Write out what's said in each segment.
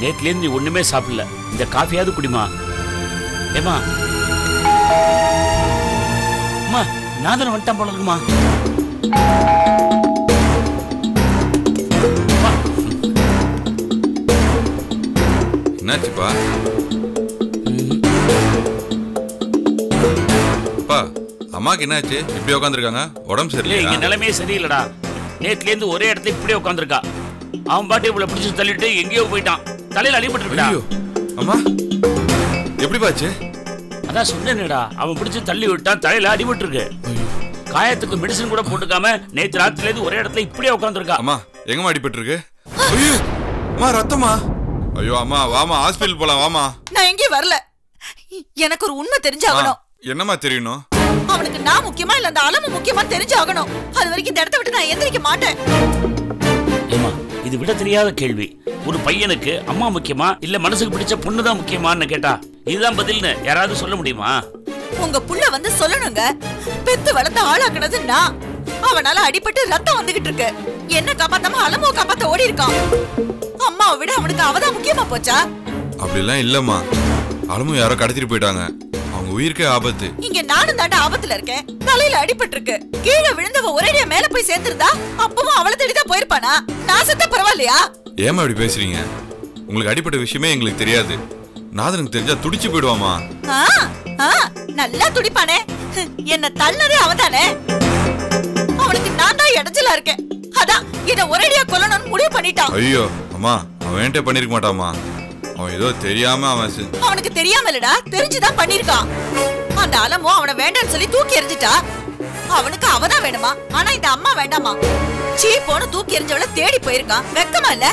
நேற்றுலேருந்து நீ ஒண்ணுமே சாப்பிடல இந்த காஃபியாவது குடிமா ஏமா அம்மா நாதன் வந்துட்டான் போல இருக்குமா என்னாச்சுப்பா அப்பா அம்மாக்கு என்னாச்சு இப்படி உட்காந்துருக்காங்க உடம்பு இல்ல இங்க சரியில்லையா நிலைமையே சரியில்லடா நேற்றுலேருந்து ஒரே இடத்துல இப்படியே உட்காந்துருக்கா அவன் பாட்டு இவ்வளவு பிடிச்சு தள்ளிட்டு எங்கேயோ போயிட்டான் தலையில அடிபட்டு ஐயோ அம்மா எப்படி பாச்சு அதான் சொன்னேனேடா அவன் பிடிச்சு தள்ளி விட்டான் தலையில அடிபட்டு இருக்கு காயத்துக்கு மெடிசன் கூட போட்டுக்காம நேத்து ராத்திரில இருந்து ஒரே இடத்துல இப்படியே உட்காந்துருக்கா அம்மா எங்கம்மா அடிபட்டு இருக்கு ஐயோ அம்மா ரத்தமா ஐயோ அம்மா வாமா ஹாஸ்பிட்டல் போலாம் வாமா நான் எங்கேயும் வரல எனக்கு ஒரு உண்மை அம்மா, தெரிஞ்சாகணும் என்னம்மா தெரியணும் அவனுக்கு நான் முக்கியமா இல்ல அந்த அலமு முக்கியமா தெரிஞ்சாகணும் அது வரைக்கும் இந்த இடத்த விட்டு நான் எந்திரிக்க மாட்டேன் ஏமா இது விட தெரியாத கேள்வி ஒரு பையனுக்கு அம்மா முக்கியமா இல்ல மனசுக்கு பிடிச்ச பொண்ணு தான் முக்கியமான்னு கேட்டா இதுதான் பதில்னு யாராவது சொல்ல முடியுமா உங்க புள்ள வந்து சொல்லணுங்க பெத்து வளர்த்து ஆளாக்குனது நான் அவனால அடிபட்டு ரத்தம் வந்துகிட்டு இருக்கு என்ன காப்பாத்தாம அலமுவை காப்பாத்த ஓடி இருக்கான் அம்மாவை விட அவனுக்கு அவதான் முக்கியமா போச்சா அப்படிலாம் இல்லம்மா அலமும் யாரோ கடத்திட்டு போயிட்டாங்க அவங்க உயிருக்கே ஆபத்து இங்க நானும் தாண்டா ஆபத்துல இருக்கேன் தலையில அடிபட்டு இருக்கு கீழே விழுந்தவ ஒரேடியா மேல போய் சேர்ந்திருந்தா அப்பவும் அவளை தேடிதான் போயிருப்பானா நான் செத்த பரவாயில்லையா ஏமா இப்படி பேசுறீங்க உங்களுக்கு அடிப்பட்ட விஷயமே எங்களுக்கு தெரியாது நாதனுக்கு தெரிஞ்சா துடிச்சு போயிடுவாமா ஆ, ஆ, நல்லா துடிப்பானே என்ன தள்ளதே அவன்தானே அவனுக்கு நான் தான் இடைஞ்சலா இருக்கேன் அதான் இத ஒரேடியா கொல்லணும்னு முடிவு பண்ணிட்டான் ஐயோ அம்மா அவன் என்கிட்ட பண்ணிருக்க மாட்டாமா அவன் ஏதோ தெரியாம அவன் செ- அவனுக்கு தெரியாம இல்லடா தெரிஞ்சுதான் பண்ணிருக்கான் அந்த அலமோ அவனை வேண்டாம்னு சொல்லி தூக்கி எறிஞ்சிட்டா அவனுக்கு அவதான் வேணுமா ஆனா இந்த அம்மா வேண்டாமா சீ போன தூக்கி எறிஞ்சவள தேடி போயிருக்கான் வெக்கமா இல்ல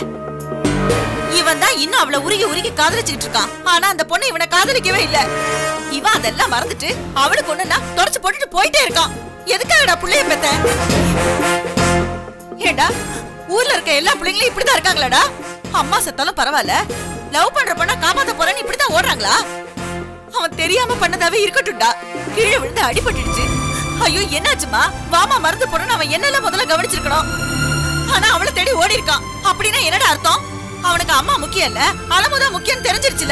இவன் தான் இன்னும் அவளை உருகி உருகி காதலிச்சுக்கிட்டு இருக்கான் ஆனா அந்த பொண்ணு இவனை காதலிக்கவே இல்ல இவன் அதெல்லாம் மறந்துட்டு அவளுக்கு ஒண்ணுன்னா தொடச்சு போட்டுட்டு போயிட்டே இருக்கான் எதுக்காகடா புள்ளைய பெத்த ஏண்டா ஊர்ல இருக்க எல்லா பிள்ளைங்களும் இப்படிதான் இருக்காங்களாடா அம்மா செத்தாலும் பரவாயில்ல லவ் பண்ற பொண்ண காப்பாத்த போறேன்னு இப்படிதான் ஓடுறாங்களா அவன் தெரியாம பண்ணதாவே இருக்கட்டும்டா கீழே விழுந்து அடிபட்டுடுச்சு ஐயோ என்னாச்சுமா வாமா மறந்து போறேன்னு அவன் என்னெல்லாம் முதல்ல கவனிச்சிருக்கணும் ஆனா அவளை தேடி ஓடி இருக்கான் அப்படின்னா என்னடா அர்த்தம் அவனுக்கு அம்மா முக்கியம் இல்ல அலமுதான் முக்கியம் தெரிஞ்சிருச்சுல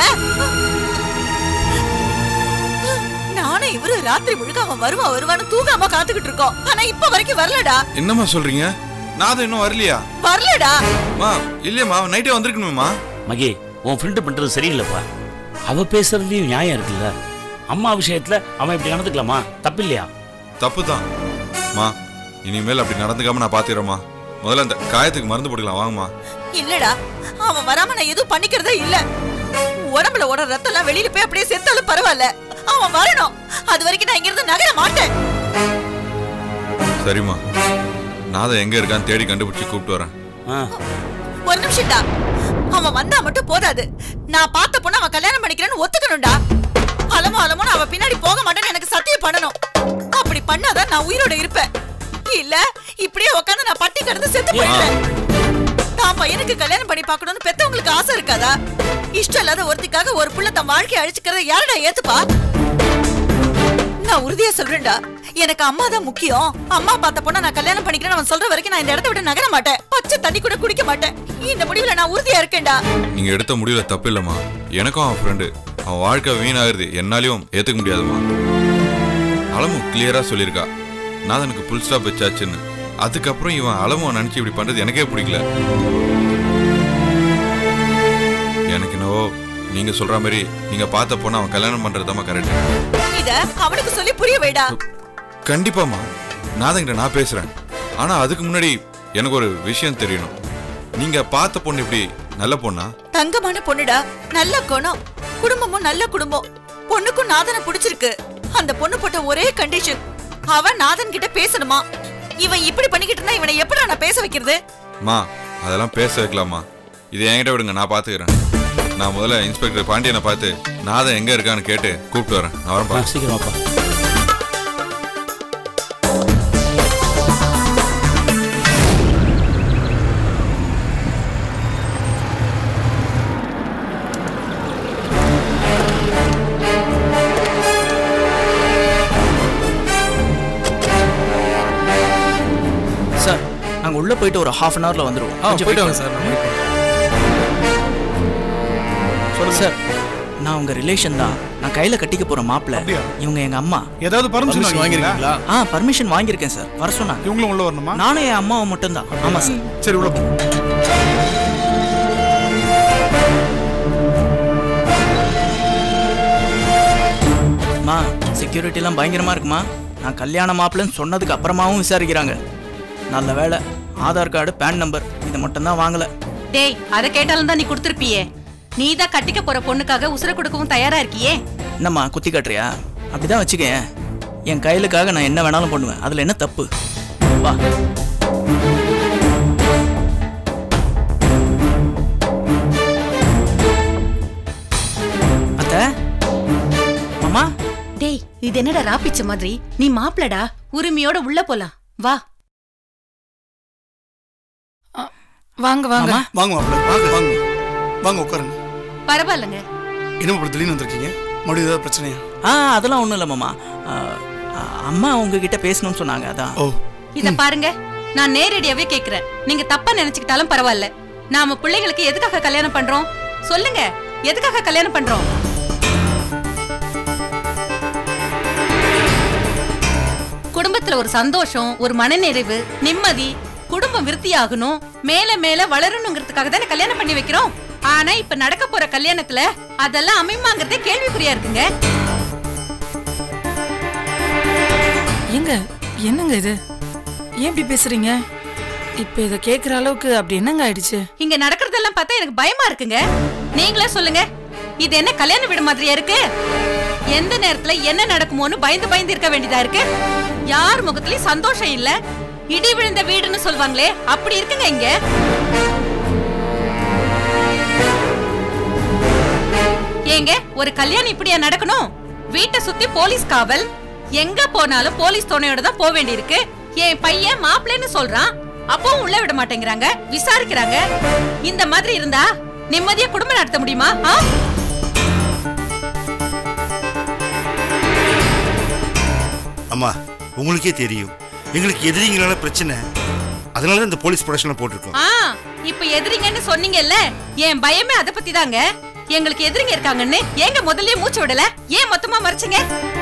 நானும் இவரு ராத்திரி முழுக்க அவன் வருவான் வருவான்னு தூங்காம காத்துக்கிட்டு இருக்கோம் ஆனா இப்ப வரைக்கும் வரலடா என்னம்மா சொல்றீங்க நாதன் இன்னும் வரலையா வரலடா மா இல்லையம்மா அவன் நைட்டே வந்திருக்கணுமா மகே உன் ஃப்ரெண்டு பண்றது சரியில்லைப்பா அவ பேசுறதுலயும் நியாயம் இருக்குல்ல அம்மா விஷயத்துல அவன் இப்படி நடந்துக்கலாமா தப்பு இல்லையா தப்பு தான் மா இனிமேல் அப்படி நடந்துக்காம நான் பாத்துக்கிறேம்மா முதல்ல அந்த காயத்துக்கு மருந்து போட்டுக்கலாம் வாங்கம்மா இல்லடா அவன் வராம நான் எதுவும் பண்ணிக்கிறதே இல்ல உடம்புல ஓட ரத்தம் எல்லாம் வெளியில போய் அப்படியே செத்தாலும் பரவாயில்ல அவன் வரணும் அது வரைக்கும் நான் இங்க இருந்து நகர மாட்டேன் சரிம்மா நாதன் எங்க இருக்கான்னு தேடி கண்டுபிடிச்சு கூப்பிட்டு வரேன் ஆ, ஒரு நிமிஷம்டா அவன் வந்தா மட்டும் போதாது நான் பார்த்த பொண்ணு அவன் கல்யாணம் பண்ணிக்கிறேன்னு ஒத்துக்கணும்டா அலமோ அலமோன்னு அவன் பின்னாடி போக மாட்டேன்னு எனக்கு சத்தியம் பண்ணணும் அப்படி பண்ணாதான் நான் உயிரோட இருப்பேன் இல்ல இப்படியே உட்காந்து நான் பட்டி கிடந்து செத்து போயிடுவேன் தான் பையனுக்கு கல்யாணம் பண்ணி பார்க்கணும்னு பெத்தவங்களுக்கு ஆசை இருக்காதா இஷ்டம் இல்லாத ஒருத்திக்காக ஒரு புள்ள தன் வாழ்க்கையை அழிச்சுக்கிறத யாரடா ஏத்துப்பா நான் உறுதியா சொல்றேன்டா எனக்கு அம்மா தான் முக்கியம் அம்மா பார்த்த பொண்ண நான் கல்யாணம் பண்ணிக்கிறேன்னு அவன் சொல்ற வரைக்கும் நான் இந்த இடத்த விட்டு நகர மாட்டேன் பச்சை தண்ணி கூட குடிக்க மாட்டேன் இந்த முடிவுல நான் உறுதியா இருக்கேன்டா நீங்க எடுத்த முடிவுல தப்பு இல்லம்மா எனக்கும் அவன் ஃப்ரெண்டு அவன் வாழ்க்கை வீணாகுது என்னாலையும் ஏத்துக்க முடியாதும்மா அலமு கிளியரா சொல்லியிருக்கா நாதனுக்கு புல் ஸ்டாப் வச்சாச்சுன்னு அதுக்கப்புறம் இவன் அலமுவை நினைச்சு இப்படி பண்றது எனக்கே பிடிக்கல எனக்கு என்னவோ நீங்க சொல்ற மாதிரி நீங்க பார்த்த பொண்ணு அவன் கல்யாணம் பண்றதுதாம்மா கரெக்ட் இத அவனுக்கு சொல்லி புரிய வைடா கண்டிப்பாம்மா நாதன்கிட்ட நான் பேசுறேன் ஆனா அதுக்கு முன்னாடி எனக்கு ஒரு விஷயம் தெரியணும் நீங்க பார்த்த பொண்ணு இப்படி நல்ல பொண்ணா தங்கமான பொண்ணுடா நல்ல குணம் குடும்பமும் நல்ல குடும்பம் பொண்ணுக்கும் நாதனை பிடிச்சிருக்கு அந்த பொண்ணு போட்ட ஒரே கண்டிஷன் அவன் நாதன் கிட்ட பேசணுமா இவன் இப்படி பண்ணிக்கிட்டு இருந்தா இவனை எப்படி நான் பேச வைக்கிறது மா அதெல்லாம் பேச வைக்கலாமா இது என்கிட்ட விடுங்க நான் பாத்துக்கிறேன் நான் முதல்ல இன்ஸ்பெக்டர் பாண்டியனை பார்த்து நாதன் எங்க இருக்கான்னு கேட்டு கூப்பிட்டு வரேன் நான் வரேன் ஆ, பா. சீக்கிரமாப்பா சார் நாங்கள் உள்ளே போயிட்டு ஒரு ஹாஃப் அன் ஹவரில் வந்துடுவோம் ஆ கொஞ்சம் போயிட்டு wait வாங்க சார் நம்ம wait பண்ணுறோம். சொல்லு சார் நான் உங்க ரிலேஷன் தான் நான் கையில கட்டிக்க போற மாப்பிள்ள அப்படியா? இவங்க எங்க அம்மா ஏதாவது பர்மிஷன் Permission வாங்கிருக்கீங்களா ஆ பர்மிஷன் வாங்கியிருக்கேன் சார் வர சொன்னாங்க இவங்களும் உள்ள வரணுமா நானும் என் அம்மாவும் மட்டும்தான் ஆமா சார் சரி உள்ள போ அம்மா செக்யூரிட்டி எல்லாம் பயங்கரமா இருக்குமா நான் கல்யாண மாப்பிள்ளைன்னு சொன்னதுக்கு அப்புறமாவும் விசாரிக்கிறாங்க நல்ல வேளை ஆதார் கார்டு பேன் நம்பர் இதை மட்டும் தான் வாங்கல டேய் அத கேட்டாலும் தான் நீ கொடுத்திருப்பியே நீ தான் கட்டிக்க போற பொண்ணுக்காக உசுர கொடுக்கவும் தயாரா இருக்கியே என்னம்மா குத்தி காட்டுறியா அப்படிதான் வச்சுக்கேன் என் கையிலுக்காக நான் என்ன வேணாலும் பண்ணுவேன் அதுல என்ன தப்பு வா அத்தை மாமா டேய் இது என்னடா ராப்பிச்ச மாதிரி நீ மாப்பிளடா உரிமையோட உள்ள போலாம் வா வாங்க வாங்க மாமா வாங்க மாப்பிள்ள வாங்க வாங்க வாங்க உட்காருங்க பரவாயில்லங்க என்ன இப்படி திடீர்னு வந்திருக்கீங்க மறுபடியும் ஏதாவது பிரச்சனையா ஆ அதெல்லாம் ஒண்ணும் இல்லை மாமா ஆ, ஆ, அம்மா உங்ககிட்ட பேசணும்னு சொன்னாங்க அதான் ஓ இத பாருங்க நான் நேரடியாவே கேக்குறேன் நீங்க தப்பா நினைச்சுக்கிட்டாலும் பரவாயில்ல நாம பிள்ளைங்களுக்கு எதுக்காக கல்யாணம் பண்றோம் சொல்லுங்க எதுக்காக கல்யாணம் பண்றோம் குடும்பத்துல ஒரு சந்தோஷம் ஒரு மனநிறைவு நிம்மதி குடும்பம் விருத்தியாகணும் மேல மேல வளரணுங்கிறதுக்காக தானே கல்யாணம் பண்ணி வைக்கிறோம் ஆனா இப்ப நடக்க போற கல்யாணத்துல அதெல்லாம் அமைமாங்கிறதே கேள்விக்குறியா இருக்குங்க ஏங்க என்னங்க இது ஏன் இப்படி பேசுறீங்க இப்ப இத கேக்குற அளவுக்கு அப்படி என்னங்க ஆயிடுச்சு இங்க நடக்கிறதெல்லாம் பார்த்தா எனக்கு பயமா இருக்குங்க நீங்களே சொல்லுங்க இது என்ன கல்யாண வீடு மாதிரியா இருக்கு எந்த நேரத்துல என்ன நடக்குமோன்னு பயந்து பயந்து இருக்க வேண்டியதா இருக்கு யார் முகத்துலயும் சந்தோஷம் இல்ல இடி விழுந்த வீடுன்னு சொல்வாங்களே அப்படி இருக்குங்க இங்க ஏங்க ஒரு கல்யாணம் இப்படியா நடக்கணும் வீட்டை சுத்தி போலீஸ் காவல் எங்க போனாலும் போலீஸ் துணையோட தான் போக வேண்டியிருக்கு என் பையன் மாப்பிள்ளைன்னு சொல்றான் அப்பவும் உள்ள விட மாட்டேங்கிறாங்க விசாரிக்கிறாங்க இந்த மாதிரி இருந்தா நிம்மதியா குடும்பம் நடத்த முடியுமா ஆ? அம்மா உங்களுக்கே தெரியும் எங்களுக்கு எதிரிங்களால பிரச்சனை அதனால தான் இந்த போலீஸ் ப்ரொடக்ஷனை போட்டிருக்கோம் ஆ இப்ப எதிரிங்கன்னு சொன்னீங்கல்ல என் பயமே அத பத்தி தாங்க எங்களுக்கு எதிரிங்க இருக்காங்கன்னு ஏங்க முதல்லயே மூச்சு விடல ஏன் மொத்தமா மறைச்சிங்க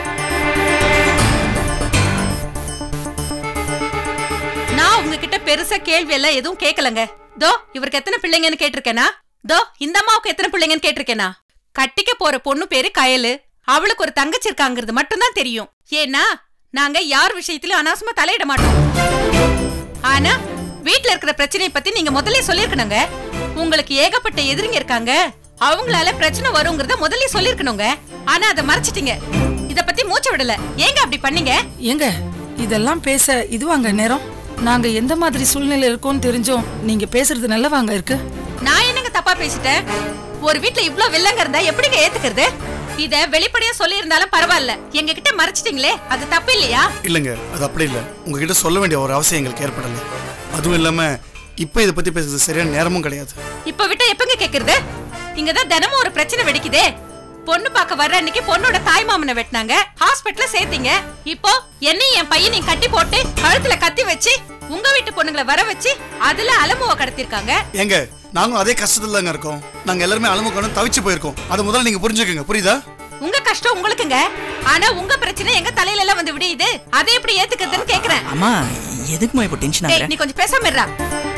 நான் உங்ககிட்ட பெருசா கேள்வி எல்லாம் எதுவும் கேட்கலங்க தோ இவருக்கு எத்தனை பிள்ளைங்கன்னு கேட்டிருக்கேனா தோ இந்த அம்மாவுக்கு எத்தனை பிள்ளைங்கன்னு கேட்டிருக்கேனா கட்டிக்க போற பொண்ணு பேரு கயலு அவளுக்கு ஒரு தங்கச்சி இருக்காங்கிறது மட்டும்தான் தெரியும் ஏன்னா நாங்க யார் விஷயத்திலும் அனாவசியமா தலையிட மாட்டோம் ஆனா வீட்ல இருக்கிற பிரச்சனையை பத்தி நீங்க முதல்ல சொல்லிருக்கணுங்க உங்களுக்கு ஏகப்பட்ட எதிரிங்க இருக்காங்க அவங்களால பிரச்சனை வருங்கிறத முதல்ல சொல்லிருக்கணுங்க ஆனா அதை மறைச்சிட்டீங்க இத பத்தி மூச்சு விடல ஏங்க அப்படி பண்ணீங்க ஏங்க இதெல்லாம் பேச இதுவாங்க நேரம் நாங்க எந்த மாதிரி சூழ்நிலை இருக்கோம்னு தெரிஞ்சோம் நீங்க பேசுறது நல்லவாங்க இருக்கு நான் என்னங்க தப்பா பேசிட்டேன் ஒரு வீட்ல இவ்ளோ வில்லங்க இருந்தா எப்படிங்க ஏத்துக்கிறது இத வெளிப்படையா சொல்லி இருந்தாலும் பரவாயில்ல எங்க கிட்ட மறைச்சிட்டீங்களே அது தப்பு இல்லையா இல்லைங்க அது அப்படி இல்லை உங்ககிட்ட சொல்ல வேண்டிய ஒரு அவசியம் எங்களுக்கு ஏற்படலை அதுவும் இல்லாம இப்போ இதை பத்தி பேசுறது சரியான நேரமும் கிடையாது இப்ப விட்டு எப்பங்க கேக்குறது இங்கதான் தினமும் ஒரு பிரச்சனை வெடிக்குதே பொண்ணு பார்க்க வர்ற அன்னைக்கு பொண்ணோட தாய் மாமனை வெட்டினாங்க ஹாஸ்பிட்டல்ல சேர்த்தீங்க இப்போ என்னையும் என் பையனையும் கட்டி போட்டு கழுத்துல கத்தி வச்சு உங்க வீட்டு பொண்ணுங்களை வர வச்சு அதுல அலமுவ கடத்திருக்காங்க ஏங்க நாங்களும் அதே கஷ்டத்துல தாங்க இருக்கோம் நாங்க எல்லாருமே அலமுக்கணும் தவிச்சு போயிருக்கோம் அது முதல்ல நீங்க புரிஞ்சுக்கங்க புரியுதா உங்க கஷ்டம் உங்களுக்குங்க ஆனா உங்க பிரச்சனை எங்க தலையில எல்லாம் வந்து விடியுது அதை எப்படி ஏத்துக்கிறதுன்னு கேக்குறேன் அம்மா எதுக்குமா இப்போ டென்ஷன் டேய், ஆகுற நீ கொஞ்சம் பேசாம இருடா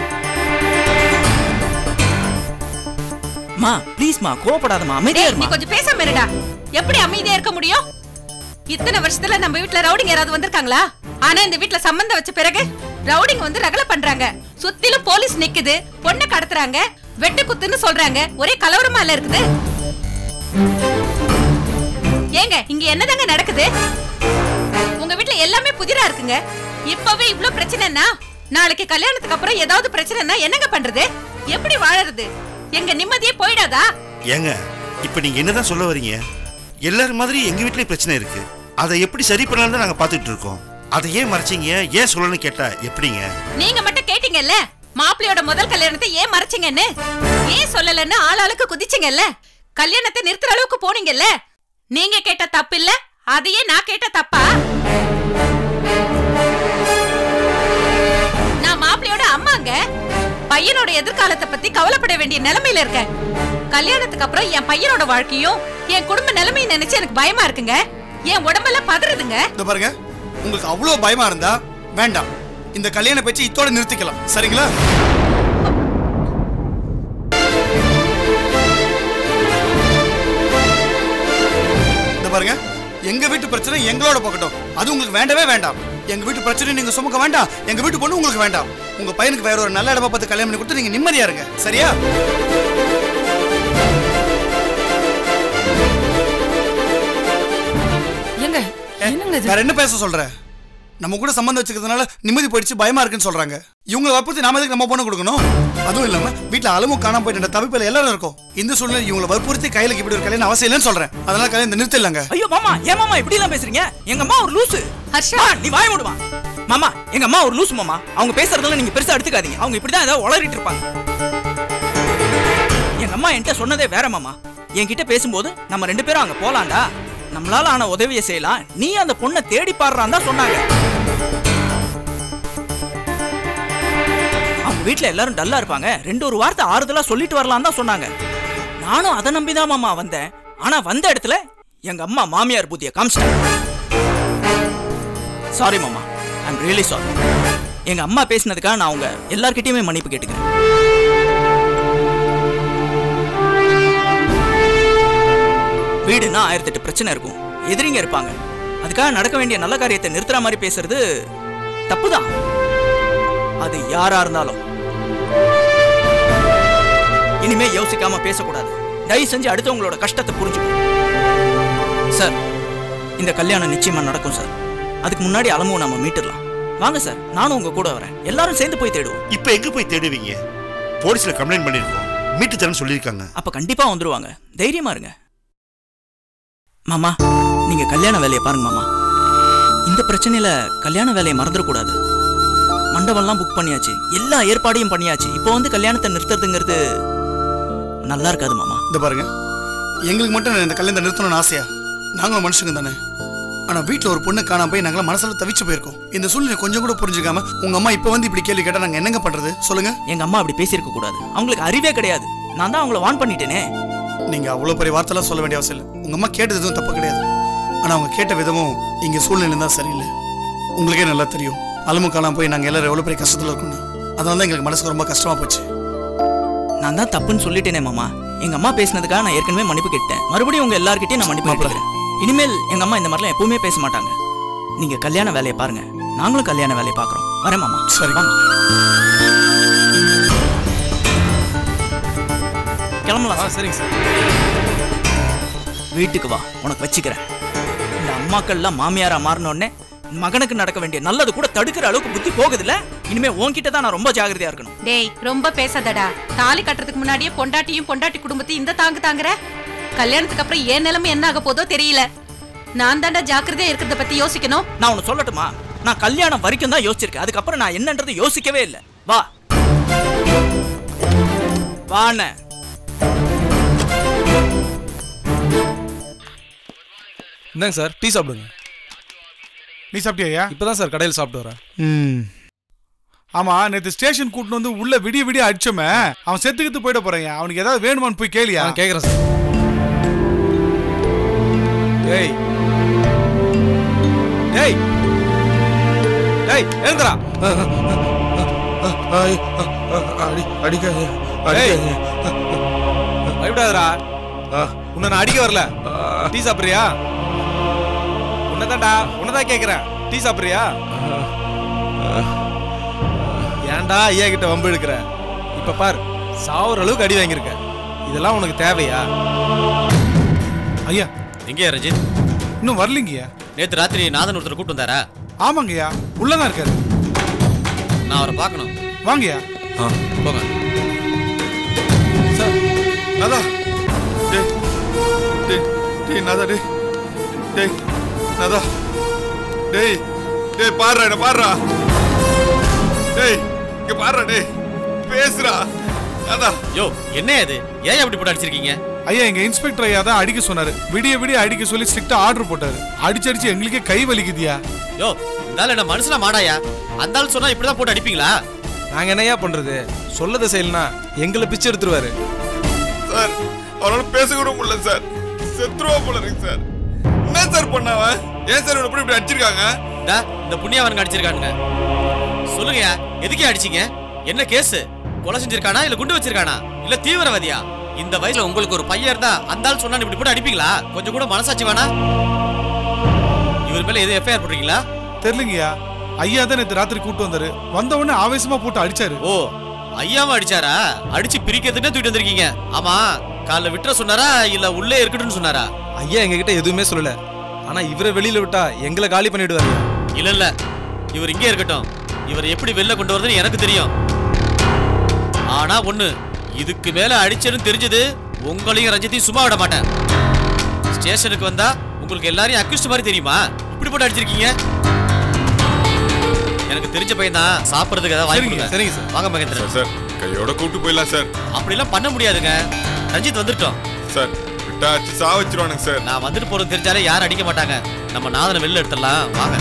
அம்மா ப்ளீஸ்மா கோவப்படாதம்மா அமைதியா டேய், நீ இருமா கொஞ்சம் பேசாம இருடா எப்படி அமைதியா இருக்க முடியும் இத்தனை வருஷத்துல நம்ம வீட்ல ரவுடிங்க யாராவது வந்திருக்காங்களா ஆனா இந்த வீட்ல சம்பந்தம் வச்ச பிறகு ரவுடிங்க வந்து ரகல பண்றாங்க சுத்திலும் போலீஸ் நிக்குது பொண்ணை கடத்துறாங்க வெட்டு குத்துன்னு சொல்றாங்க ஒரே கலவரமா இல்ல இருக்குது ஏங்க இங்க என்னதாங்க நடக்குது உங்க வீட்ல எல்லாமே புதிரா இருக்குங்க இப்பவே இவ்ளோ பிரச்சனைனா நாளைக்கு கல்யாணத்துக்கு அப்புறம் ஏதாவது பிரச்சனைனா என்னங்க பண்றது எப்படி வாழறது எங்க நிம்மதியே போயிடாதா ஏங்க இப்போ நீங்க என்னதான் சொல்ல வரீங்க எல்லாரும் மாதிரி எங்க வீட்லயும் பிரச்சனை இருக்கு அதை எப்படி சரி பண்ணலாம் தான் நாங்க பார்த்துட்டு இருக்கோம் அதை ஏன் மறைச்சீங்க ஏன் சொல்லணும்னு கேட்டா எப்படிங்க நீங்க மட்டும் கேட்டீங்கல்ல மாப்பிள்ளையோட முதல் கல்யாணத்தை ஏன் மறைச்சீங்கன்னு ஏன் சொல்லலன்னு ஆளாளுக்கு குதிச்சீங்கல்ல கல்யாணத்தை நிறுத்துற அளவுக்கு போனீங்கல்ல நீங்க கேட்ட தப்பு இல்ல அதையே நான் கேட்ட தப்பா நான் மாப்பிள்ளையோட அம்மாங்க பையனோட எதிர்காலத்தை பத்தி கவலைப்பட வேண்டிய நிலைமையில இருக்கேன் கல்யாணத்துக்கு அப்புறம் என் பையனோட வாழ்க்கையும் என் குடும்ப நிலைமையை நினைச்சு எனக்கு பயமா இருக்குங்க என் உடம்பெல்லாம் பதறுதுங்க இந்த பாருங்க உங்களுக்கு அவ்வளோ பயமா இருந்தா வேண்டாம் இந்த கல்யாண பேச்சு இத்தோட நிறுத்திக்கலாம் சரிங்களா இந்த பாருங்க எங்க வீட்டு பிரச்சனை எங்களோட போகட்டும் அது உங்களுக்கு வேண்டவே வேண்டாம் எங்க வீட்டு பிரச்சனை நீங்க சுமக்க வேண்டாம் எங்க வீட்டு பொண்ணு உங்களுக்கு வேண்டாம் உங்க பையனுக்கு வேற ஒரு நல்ல இடமா பார்த்து கல்யாணம் பண்ணி கொடுத்து நீங்க நிம்மதியா இருங்க சரியா ஏங்க என்னங்க இது வேற என்ன பேச சொல்ற நம்ம கூட சம்மந்தம் வச்சுக்கிறதுனால நிம்மதி போயிடுச்சு பயமா இருக்குன்னு சொல்றாங்க இவங்களை வற்புறுத்தி நாம எதுக்கு நம்ம பொண்ணு கொடுக்கணும் அதுவும் இல்லாம வீட்டுல அளவும் காணாம போயிட்டு தவிப்பில் எல்லாரும் இருக்கும் இந்த சூழ்நிலை இவங்களை வற்புறுத்தி கையில இப்படி ஒரு கல்யாணம் அவசியம் இல்லைன்னு சொல்றேன் அதனால கல்யாணம் நிறுத்திடலாங்க ஐயோ மாமா ஏன் மாமா இப்படி எல்லாம் பேசுறீங்க எங்க அம்மா ஒரு லூசு ஹர்ஷா. மா, நீ வாய மூடுமா மாமா எங்க அம்மா ஒரு லூசு மாமா அவங்க பேசுறதெல்லாம் நீங்க பெருசா எடுத்துக்காதீங்க அவங்க இப்படிதான் ஏதாவது உளறிட்டு இருப்பாங்க எங்க அம்மா என்கிட்ட சொன்னதே வேற மாமா என்கிட்ட பேசும்போது நம்ம ரெண்டு பேரும் அங்க போலாம்டா நம்மளால ஆன உதவியை செய்யலாம் நீ அந்த பொண்ணை தேடி பாடுறான் தான் சொன்னாங்க அவங்க வீட்ல எல்லாரும் டல்லா இருப்பாங்க ரெண்டு ஒரு வார்த்தை ஆறுதலா சொல்லிட்டு வரலாம் தான் சொன்னாங்க நானும் அதை நம்பிதான் மாமா வந்தேன் ஆனா வந்த இடத்துல எங்க அம்மா மாமியார் புத்திய காமிச்சிட்டாங்க சாரி மாமா ஐம் ரியலி சாரி எங்க அம்மா பேசினதுக்காக நான் உங்க எல்லார்கிட்டயுமே மன்னிப்பு கேட்டுக்கிறேன் வீடுனா ஆயிரத்தெட்டு பிரச்சனை இருக்கும் எதிரிங்க இருப்பாங்க அதுக்காக நடக்க வேண்டிய நல்ல காரியத்தை நிறுத்துற மாதிரி பேசுறது தப்புதான் அது யாரா இருந்தாலும் இனிமே யோசிக்காம பேசக்கூடாது தயவு செஞ்சு அடுத்தவங்களோட கஷ்டத்தை புரிஞ்சுக்கணும் சார் இந்த கல்யாணம் நிச்சயமா நடக்கும் சார் அதுக்கு முன்னாடி அலமும் நாம மீட்டுடலாம் வாங்க சார் நானும் உங்க கூட வரேன் எல்லாரும் சேர்ந்து போய் தேடுவோம் இப்போ எங்க போய் தேடுவீங்க போலீஸ்ல கம்ப்ளைண்ட் பண்ணிருக்கோம் மீட்டு தரேன்னு சொல்லியிருக்காங்க அப்ப கண்டிப்பா வந்துருவாங்க தைரியமா இருங்க மாமா நீங்க கல்யாண வேலையை பாருங்க மாமா இந்த பிரச்சனையில கல்யாண வேலையை மறந்துடக்கூடாது மண்டபம்லாம் புக் பண்ணியாச்சு எல்லா ஏற்பாடையும் பண்ணியாச்சு இப்போ வந்து கல்யாணத்தை நிறுத்துறதுங்கிறது நல்லா இருக்காது மாமா இந்த பாருங்க எங்களுக்கு மட்டும் இந்த கல்யாணத்தை நிறுத்தணும்னு ஆசையா நாங்களும் மனுஷங்க தானே ஆனா வீட்ல ஒரு பொண்ணு காணாம போய் நாங்களாம் மனசுல தவிச்சு போயிருக்கோம் இந்த சூழ்நிலை கொஞ்சம் கூட புரிஞ்சுக்காம உங்க அம்மா இப்ப வந்து இப்படி கேள்வி கேட்டா நாங்க என்னங்க பண்றது சொல்லுங்க எங்க அம்மா அப்படி பேசியிருக்க கூடாது அவங்களுக்கு அறிவே கிடையாது நான் தான் அவங்கள வான் பண்ணிட்டேனே நீங்க அவ்வளவு பெரிய வார்த்தைலாம் சொல்ல வேண்டிய அவசியம் இல்லை உங்க அம்மா கேட்டது எதுவும் தப்பு கிடையாது ஆனா அவங்க கேட்ட விதமும் இங்க சூழ்நிலை தான் சரியில்லை உங்களுக்கே நல்லா தெரியும் அலமு காணாம போய் நாங்க எல்லாரும் எவ்வளவு பெரிய கஷ்டத்துல இருக்கோம் அதனால தான் எங்களுக்கு மனசுக்கு ரொம்ப கஷ்டமா போச்சு நான் தான் தப்புன்னு சொல்லிட்டேனே மாமா எங்க அம்மா பேசினதுக்காக நான் ஏற்கனவே மன்னிப்பு கேட்டேன் மறுபடியும் உங்க எல்லார்கிட்டயும் நான் மன்னிப்பு மாப்பிள. கேட்கிறேன் இனிமேல் எங்க அம்மா இந்த மாதிரிலாம் எப்பவுமே பேச மாட்டாங்க நீங்க கல்யாண வேலையை பாருங்க நாங்களும் கல்யாண வேலையை பார்க்கறோம் வரேன் மாமா சரி. வாங்க. கிளம்பலாம் சார் சரிங்க சார் வீட்டுக்கு வா உனக்கு வச்சுக்கிறேன் இந்த அம்மாக்கள்லாம் மாமியாரா மாறின உடனே மகனுக்கு நடக்க வேண்டிய நல்லது கூட தடுக்கிற அளவுக்கு புத்தி போகுதுல்ல இனிமே உன்கிட்ட தான் நான் ரொம்ப ஜாகிரதையா இருக்கணும் டேய் ரொம்ப பேசாதடா தாலி கட்டுறதுக்கு முன்னாடியே பொண்டாட்டியும் பொண்டாட்டி குடும்பத்தையும் இந்த தாங்கு தாங்குற கல்யாணத்துக்கு அப்புறம் ஏன் நிலைமை என்ன ஆக போதோ தெரியல நான் தாண்டா ஜாக்கிரதையா இருக்கிறத பத்தி யோசிக்கணும் நான் உனக்கு சொல்லட்டுமா நான் கல்யாணம் வரைக்கும் தான் யோசிச்சிருக்கேன் அதுக்கப்புறம் நான் என்னன்றது யோசிக்கவே இல்லை வா வாண்ண இந்தாங்க சார் டீ சாப்பிடுங்க நீ சாப்பிட்டியா இப்பதான் சார் கடையில் சாப்பிட்டு வரேன் ம் ஆமா நேத்து ஸ்டேஷன் கூட்டிட்டு வந்து உள்ள விடிய விடிய அடிச்சோமே அவன் செத்துக்கிட்டு போயிட போறேன் அவனுக்கு ஏதாவது வேணுமான்னு போய் கேளியா நான் கேட்குறேன் சார் டேய் டேய் டேய் எழுந்துடா அடி அடிக்காது டேய் அடிக்காது பயப்படாதடா உன்னை நான் அடிக்க வரல டீ சாப்பிட்றியா உன்னதான்டா உன்னதான் கேட்குறேன் டீ சாப்பிட்றியா ஏன்டா ஐயா கிட்ட வம்பு எடுக்கிற இப்ப பார் சாவுற அளவுக்கு அடி வாங்கியிருக்க இதெல்லாம் உனக்கு தேவையா ஐயா எங்கேயா ரஞ்சித் இன்னும் வரலீங்கய்யா நேத்து ராத்திரி நாதன் ஒருத்தர் கூட்டு வந்தாரா ஆமாங்கய்யா உள்ளதான் இருக்காரு நான் அவரை பார்க்கணும் வாங்கய்யா ஆ போங்க சார் நாதா டேய் டேய் டேய் நாதா டேய் டேய் நாதா டேய் டேய் பாருடா என்ன பாருடா டேய் இங்க பாருடா டேய் பேசுடா நாதா யோ என்ன இது ஏன் அப்படி போட்டு அடிச்சிருக்கீங்க ஐயா எங்க இன்ஸ்பெக்டர் ஐயா தான் அடிக்க சொன்னாரு விடிய விடிய அடிக்க சொல்லி ஸ்ட்ரிக்டா ஆர்டர் போட்டாரு அடிச்சு அடிச்சு எங்களுக்கே கை வலிக்குதியா யோ இருந்தாலும் என்ன மனுஷனா மாடாயா அந்த ஆள் சொன்னா இப்படிதான் போட்டு அடிப்பீங்களா நாங்க என்னய்யா பண்றது சொல்லதை செய்யலனா எங்களை பிச்சை எடுத்துருவாரு சார் அவனால பேச கூட முடியல சார் செத்துருவா போல இருக்கு சார் என்ன சார் பண்ணாவன் ஏன் சார் இவனை இப்படி இப்படி அடிச்சிருக்காங்க டா, இந்த புண்ணியவனுக்கு அடிச்சிருக்கானுங்க சொல்லுங்கயா எதுக்கே அடிச்சீங்க என்ன கேஸ் கொலை செஞ்சிருக்கானா இல்ல குண்டு வச்சிருக்கானா இல்ல தீவிரவாதியா இந்த வயசுல உங்களுக்கு ஒரு பையன் இருந்தா அந்த ஆள் சொன்னா இப்படி போட்டு அடிப்பீங்களா கொஞ்சம் கூட மனசாட்சி வேணா இவர் மேல எதுவும் எஃப்ஐஆர் போடுறீங்களா தெரியலங்கய்யா ஐயா தான் நேற்று ராத்திரி கூட்டு வந்தாரு வந்த உடனே ஆவேசமா போட்டு அடிச்சாரு ஓ ஐயாவும் அடிச்சாரா அடிச்சு பிரிக்கிறதுன்னு தூக்கிட்டு வந்திருக்கீங்க ஆமா காலைல விட்டுற சொன்னாரா இல்ல உள்ளே இருக்கட்டும்னு சொன்னாரா ஐயா எங்ககிட்ட எதுவுமே சொல்லல ஆனா இவரை வெளியில விட்டா எங்களை காலி பண்ணிடுவாரு இல்ல இல்ல இவர் இங்கே இருக்கட்டும் இவர் எப்படி வெளில கொண்டு வரதுன்னு எனக்கு தெரியும் ஆனா ஒண்ணு இதுக்கு மேல அடிச்சதுன்னு தெரிஞ்சது உங்களையும் ரஞ்சித்தையும் சும்மா விட மாட்டேன் ஸ்டேஷனுக்கு வந்தா உங்களுக்கு எல்லாரையும் அக்யூஸ்ட் மாதிரி தெரியுமா இப்படி போட்டு அடிச்சிருக்கீங்க எனக்கு தெரிஞ்ச பையன் தான் சாப்பிடுறதுக்கு ஏதாவது வாங்கி சரிங்க, கொடுங்க. சரிங்க சார். வாங்க மகேந்திரன் சார் கையோட கூப்பிட்டு போயிடலாம் சார் அப்படிலாம் பண்ண முடியாதுங்க ரஞ்சித் வந்துட்டோம் சார் விட்டா அடிச்சு சா வச்சிருவானுங்க சார் நான் வந்துட்டு போறது தெரிஞ்சாலே யாரும் அடிக்க மாட்டாங்க நம்ம நாதனை வெளில எடுத்துடலாம் வாங்க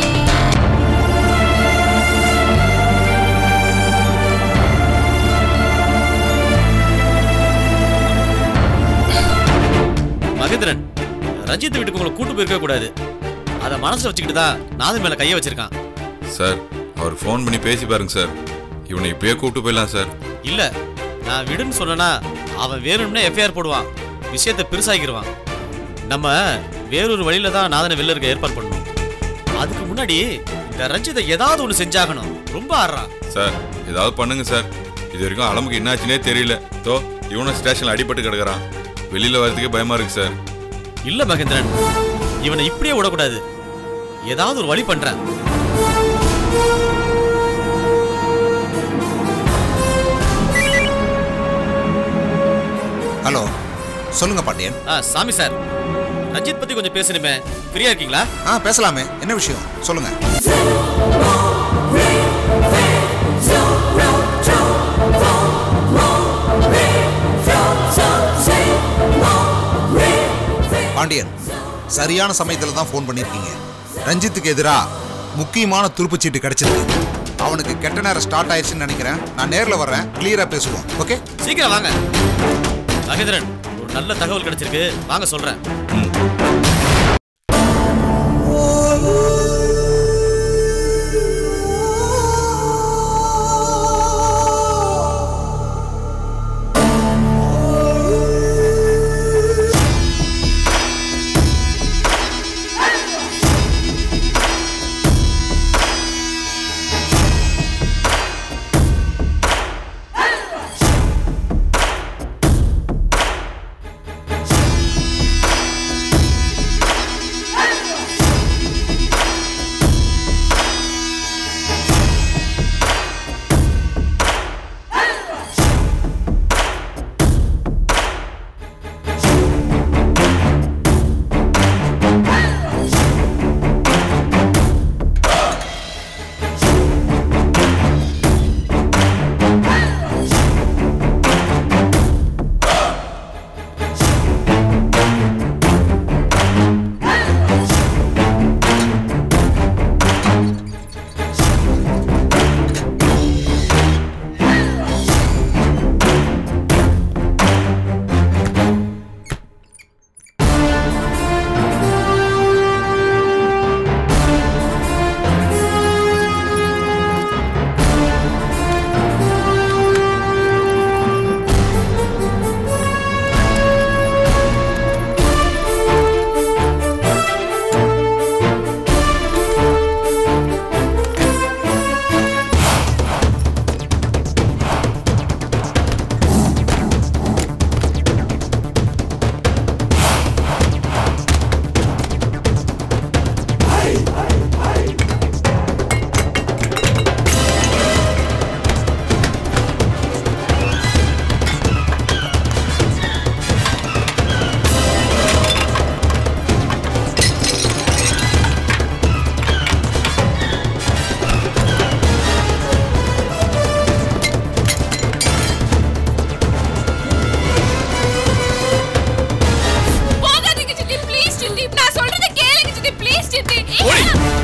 மகேந்திரன் ரஞ்சித் வீட்டுக்கு உங்களை கூட்டு போயிருக்க கூடாது அதை மனசுல வச்சுக்கிட்டு தான் நாதன் மேல கைய வச்சிருக்கான் சார் அவர் ஃபோன் பண்ணி பேசி பாருங்க சார் இவனை இப்பயே கூப்பிட்டு போயிடலாம் சார் இல்ல நான் விடுன்னு சொன்னேன்னா அவன் வேணும்னே எஃப்ஐஆர் போடுவான் விஷயத்தை பெருசாக்கிடுவான் நம்ம வேறொரு வழியில தான் நாதனை வெளில இருக்க ஏற்பாடு பண்ணணும் அதுக்கு முன்னாடி இந்த ரஞ்சித்தை ஏதாவது ஒண்ணு செஞ்சாகணும் ரொம்ப ஆடுறான் சார் ஏதாவது பண்ணுங்க சார் இது வரைக்கும் அலமுக்கு என்னாச்சுனே தெரியல தோ இவனும் ஸ்டேஷன்ல அடிபட்டு கிடக்குறான் வெளியில வரதுக்கே பயமா இருக்கு சார் இல்ல மகேந்திரன் இவனை இப்படியே விடக்கூடாது ஏதாவது ஒரு வழி பண்றேன் ஹலோ சொல்லுங்க பாண்டியன் ஆ, சாமி சார் ரஞ்சித் பத்தி கொஞ்சம் பேசணுமே ஃப்ரீயா இருக்கீங்களா ஆ பேசலாமே என்ன விஷயம் சொல்லுங்க பாண்டியன் சரியான சமயத்துல தான் ஃபோன் பண்ணிருக்கீங்க ரஞ்சித்துக்கு எதிரா முக்கியமான துருப்புச்சீட்டு கிடைச்சிருக்கு அவனுக்கு கெட்ட நேரம் ஸ்டார்ட் ஆயிடுச்சுன்னு நினைக்கிறேன் நான் நேர்ல வர்றேன் கிளியரா பேசுவோம் ஓகே சீக்கிரம் வாங்க மகேந்திரன் ஒரு நல்ல தகவல் கிடைச்சிருக்கு வாங்க சொல்றேன் போகாதீங்க சித்தி ப்ளீஸ் சித்தி நான் சொல்றத கேளுங்க சித்தி ப்ளீஸ் சித்தி ஓடி